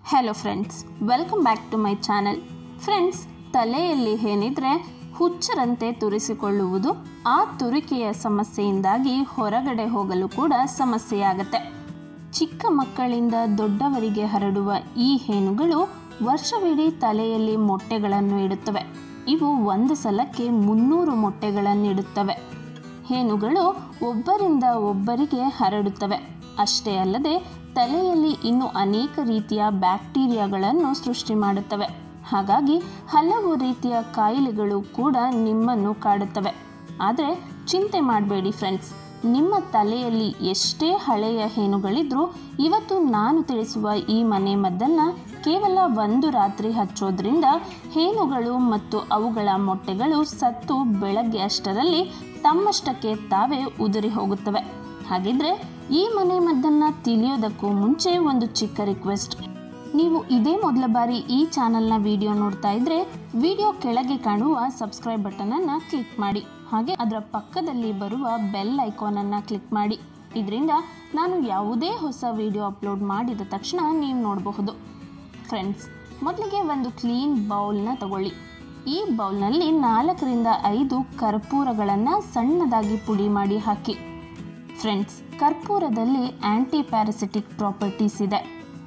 hello friends welcome back to my channel friends ತಲೆಯಲ್ಲಿ ಏನಿದ್ರೆ ಹುಚ್ಚರಂತೆ ತುರಿಸಿಕೊಳ್ಳುವುದು ಆ ತುರಿಕೆಯ ಸಮಸ್ಯೆಯಿಂದಾಗಿ ಹೊರಗಡೆ ಹೋಗಲು ಕೂಡ ಸಮಸ್ಯೆಯಾಗತ್ತೆ ಚಿಕ್ಕ ಮಕ್ಕಳಿಂದ ದೊಡ್ಡವರಿಗೆ ಹರಡುವ ಈ ಹೇನುಗಳು ವರ್ಷವಿಡೀ ತಲೆಯಲ್ಲಿ ಮೊಟ್ಟೆಗಳನ್ನು ಇಡುತ್ತವೆ ಇವು ಒಂದು ಸಲಕ್ಕೆ ಮುನ್ನೂರು ಮೊಟ್ಟೆಗಳನ್ನು ಇಡುತ್ತವೆ ಹೇನುಗಳು ಒಬ್ಬರಿಂದ ಒಬ್ಬರಿಗೆ ಹರಡುತ್ತವೆ ಅಷ್ಟೇ ಅಲ್ಲದೆ ತಲೆಯಲ್ಲಿ ಇನ್ನು ಅನೇಕ ರೀತಿಯ ಬ್ಯಾಕ್ಟೀರಿಯಾಗಳನ್ನು ಸೃಷ್ಟಿ ಮಾಡುತ್ತವೆ ಹಾಗಾಗಿ ಹಲವು ರೀತಿಯ ಕಾಯಿಲೆಗಳು ಕೂಡ ನಿಮ್ಮನ್ನು ಕಾಡುತ್ತವೆ ಆದರೆ ಚಿಂತೆ ಮಾಡಬೇಡಿ ಫ್ರೆಂಡ್ಸ್ ನಿಮ್ಮ ತಲೆಯಲ್ಲಿ ಎಷ್ಟೇ ಹಳೆಯ ಹೇನುಗಳಿದ್ರೂ ಇವತ್ತು ನಾನು ತಿಳಿಸುವ ಈ ಮನೆ ಮದ್ದನ್ನು ಕೇವಲ ಒಂದು ರಾತ್ರಿ ಹಚ್ಚೋದ್ರಿಂದ ಹೇನುಗಳು ಮತ್ತು ಅವುಗಳ ಮೊಟ್ಟೆಗಳು ಸತ್ತು ಬೆಳಗ್ಗೆ ಅಷ್ಟರಲ್ಲಿ ತಮ್ಮಷ್ಟಕ್ಕೆ ತಾವೇ ಉದುರಿ ಹೋಗುತ್ತವೆ ಹಾಗಿದ್ರೆ ಈ ಮನೆ ಮದ್ದನ್ನು ತಿಳಿಯೋದಕ್ಕೂ ಮುಂಚೆ ಒಂದು ಚಿಕ್ಕ ರಿಕ್ವೆಸ್ಟ್ ನೀವು ಇದೇ ಮೊದಲ ಬಾರಿ ಈ ಚಾನಲ್ನ ವಿಡಿಯೋ ನೋಡ್ತಾ ಇದ್ರೆ ವಿಡಿಯೋ ಕೆಳಗೆ ಕಾಣುವ ಸಬ್ಸ್ಕ್ರೈಬ್ ಬಟನನ್ನು ಕ್ಲಿಕ್ ಮಾಡಿ ಹಾಗೆ ಅದರ ಪಕ್ಕದಲ್ಲಿ ಬರುವ ಬೆಲ್ ಐಕಾನನ್ನು ಕ್ಲಿಕ್ ಮಾಡಿ ಇದರಿಂದ ನಾನು ಯಾವುದೇ ಹೊಸ ವಿಡಿಯೋ ಅಪ್ಲೋಡ್ ಮಾಡಿದ ತಕ್ಷಣ ನೀವು ನೋಡಬಹುದು ಫ್ರೆಂಡ್ಸ್ ಮೊದಲಿಗೆ ಒಂದು ಕ್ಲೀನ್ ಬೌಲ್ನ ತಗೊಳ್ಳಿ ಈ ಬೌಲ್ನಲ್ಲಿ ನಾಲ್ಕರಿಂದ ಐದು ಕರ್ಪೂರಗಳನ್ನು ಸಣ್ಣದಾಗಿ ಪುಡಿ ಮಾಡಿ ಹಾಕಿ ಫ್ರೆಂಡ್ಸ್ ಕರ್ಪೂರದಲ್ಲಿ ಆ್ಯಂಟಿ ಪ್ಯಾರಸಿಟಿಕ್ ಪ್ರಾಪರ್ಟೀಸ್ ಇದೆ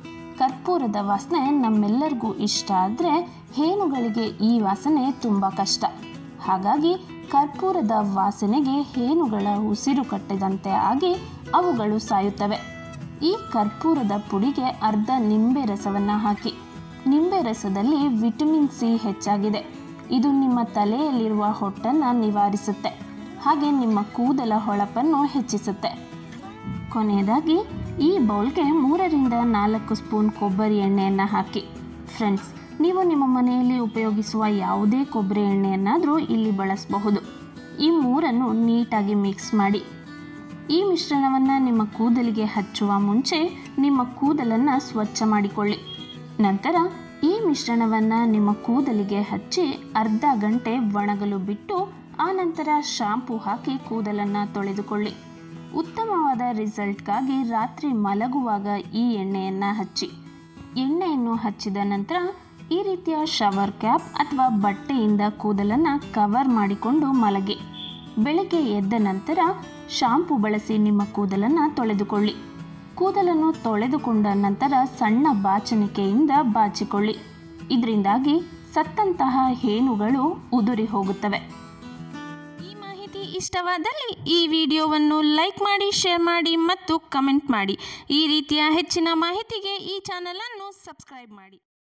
ಕರ್ಪೂರದ ವಾಸನೆ ನಮ್ಮೆಲ್ಲರಿಗೂ ಇಷ್ಟ ಆದರೆ ಹೇನುಗಳಿಗೆ ಈ ವಾಸನೆ ತುಂಬ ಕಷ್ಟ ಹಾಗಾಗಿ ಕರ್ಪೂರದ ವಾಸನೆಗೆ ಹೇನುಗಳ ಉಸಿರು ಕಟ್ಟಿದಂತೆ ಆಗಿ ಅವುಗಳು ಸಾಯುತ್ತವೆ ಈ ಕರ್ಪೂರದ ಪುಡಿಗೆ ಅರ್ಧ ನಿಂಬೆ ರಸವನ್ನು ಹಾಕಿ ನಿಂಬೆ ರಸದಲ್ಲಿ ವಿಟಮಿನ್ ಸಿ ಹೆಚ್ಚಾಗಿದೆ ಇದು ನಿಮ್ಮ ತಲೆಯಲ್ಲಿರುವ ಹೊಟ್ಟನ್ನು ನಿವಾರಿಸುತ್ತೆ ಹಾಗೆ ನಿಮ್ಮ ಕೂದಲ ಹೊಳಪನ್ನು ಹೆಚ್ಚಿಸುತ್ತೆ ಕೊನೆಯದಾಗಿ ಈ ಬೌಲ್ಗೆ ಮೂರರಿಂದ ನಾಲ್ಕು ಸ್ಪೂನ್ ಕೊಬ್ಬರಿ ಎಣ್ಣೆಯನ್ನು ಹಾಕಿ ಫ್ರೆಂಡ್ಸ್ ನೀವು ನಿಮ್ಮ ಮನೆಯಲ್ಲಿ ಉಪಯೋಗಿಸುವ ಯಾವುದೇ ಕೊಬ್ಬರಿ ಎಣ್ಣೆಯನ್ನಾದರೂ ಇಲ್ಲಿ ಬಳಸಬಹುದು ಈ ಮೂರನ್ನು ನೀಟಾಗಿ ಮಿಕ್ಸ್ ಮಾಡಿ ಈ ಮಿಶ್ರಣವನ್ನು ನಿಮ್ಮ ಕೂದಲಿಗೆ ಹಚ್ಚುವ ಮುಂಚೆ ನಿಮ್ಮ ಕೂದಲನ್ನು ಸ್ವಚ್ಛ ಮಾಡಿಕೊಳ್ಳಿ ನಂತರ ಈ ಮಿಶ್ರಣವನ್ನು ನಿಮ್ಮ ಕೂದಲಿಗೆ ಹಚ್ಚಿ ಅರ್ಧ ಗಂಟೆ ಒಣಗಲು ಬಿಟ್ಟು ಆನಂತರ ಶಾಂಪೂ ಹಾಕಿ ಕೂದಲನ್ನು ತೊಳೆದುಕೊಳ್ಳಿ ಉತ್ತಮವಾದ ರಿಸಲ್ಟ್ಗಾಗಿ ರಾತ್ರಿ ಮಲಗುವಾಗ ಈ ಎಣ್ಣೆಯನ್ನು ಹಚ್ಚಿ ಎಣ್ಣೆಯನ್ನು ಹಚ್ಚಿದ ನಂತರ ಈ ರೀತಿಯ ಶವರ್ ಕ್ಯಾಪ್ ಅಥವಾ ಬಟ್ಟೆಯಿಂದ ಕೂದಲನ್ನು ಕವರ್ ಮಾಡಿಕೊಂಡು ಮಲಗಿ ಬೆಳಗ್ಗೆ ಎದ್ದ ನಂತರ ಶಾಂಪು ಬಳಸಿ ನಿಮ್ಮ ಕೂದಲನ್ನು ತೊಳೆದುಕೊಳ್ಳಿ ಕೂದಲನ್ನು ತೊಳೆದುಕೊಂಡ ನಂತರ ಸಣ್ಣ ಬಾಚಣಿಕೆಯಿಂದ ಬಾಚಿಕೊಳ್ಳಿ ಇದರಿಂದಾಗಿ ಸತ್ತಂತಹ ಹೇನುಗಳು ಉದುರಿ ಹೋಗುತ್ತವೆ ಈ ಮಾಹಿತಿ ಇಷ್ಟವಾದಲ್ಲಿ ಈ ವಿಡಿಯೋವನ್ನು ಲೈಕ್ ಮಾಡಿ ಶೇರ್ ಮಾಡಿ ಮತ್ತು ಕಮೆಂಟ್ ಮಾಡಿ ಈ ರೀತಿಯ ಹೆಚ್ಚಿನ ಮಾಹಿತಿಗೆ ಈ ಚಾನಲನ್ನು ಸಬ್ಸ್ಕ್ರೈಬ್ ಮಾಡಿ